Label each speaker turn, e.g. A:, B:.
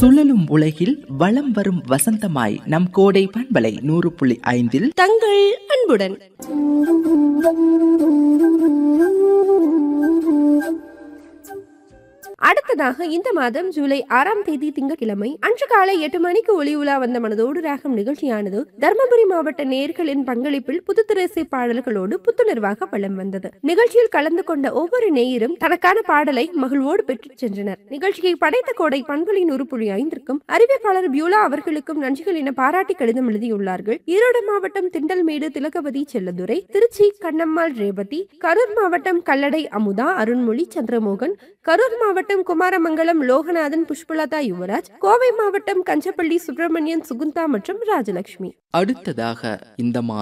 A: சுழலும் உலகில் வலம் வரும் வசந்தமாய் நம் கோடை பண்பலை நூறு புள்ளி ஐந்தில்
B: தங்கள் அன்புடன் அடுத்ததாக இந்த மாதம் ஜூலை ஆறாம் தேதி திங்கட்கிழமை அன்று காலை எட்டு மணிக்கு ஒளி உலா வந்த மனதோடு ராகம் நிகழ்ச்சியானது தர்மபுரி மாவட்ட நேயர்களின் பங்களிப்பில் புதுத்திரைசை பாடல்களோடு புத்துணர்வாக வலம் வந்தது நிகழ்ச்சியில் கலந்து கொண்ட ஒவ்வொரு நேயரும் தனக்கான பாடலை மகிழ்வோடு பெற்றுச் சென்றனர் நிகழ்ச்சியை படைத்த கோடை பண்புகளின் உருப்புள்ளி ஐந்திற்கும் அறிவிப்பாளர் பியூலா அவர்களுக்கும் நன்றிகள் என பாராட்டி கடிதம் எழுதியுள்ளார்கள் ஈரோடு மாவட்டம் திண்டல்மேடு திலகவதி செல்லதுரை திருச்சி கண்ணம்மாள் ரேவதி கரூர் மாவட்டம் கல்லடை அமுதா அருண்மொழி சந்திரமோகன் கரூர் மாவட்டம் குமாரமங்கலம் லோகநாதன் புஷ்பலதா யுவராஜ் கோவை மாவட்டம் கஞ்சப்பள்ளி சுப்பிரமணியன் சுகுந்தா மற்றும் ராஜலட்சுமி
A: அடுத்ததாக இந்த மாதம்